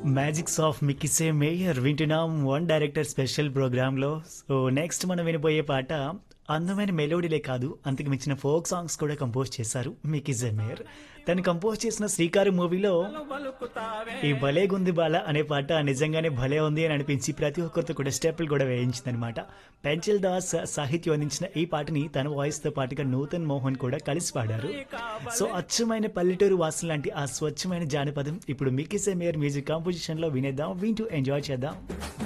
magics of మికిసే మేయర్ వింటున్నాం one director special ప్రోగ్రాంలో సో నెక్స్ట్ మనం వినబోయే పాట అందమైన మెలోడీలే కాదు అంతకు మించిన ఫోక్ సాంగ్స్ కూడా కంపోజ్ చేశారు మికిజే మేయర్ తను కంపోజ్ చేసిన శ్రీకారు మూవీలో ఈ భలే గుంది బాల అనే పాట నిజంగానే భలే ఉంది అని అనిపించి ప్రతి ఒక్కరితో కూడా స్టెప్పులు కూడా వేయించిందనమాట పెంచల్ దాస్ సాహిత్యం అందించిన ఈ పాటని తన వాయిస్ తో పాటుగా నూతన్ మోహన్ కూడా కలిసి పాడారు సో అచ్చమైన పల్లెటూరు వాసన లాంటి ఆ స్వచ్ఛమైన జానపదం ఇప్పుడు మికిసే మేయర్ మ్యూజిక్ కాంపోజిషన్ లో వినేద్దాం వింటూ ఎంజాయ్ చేద్దాం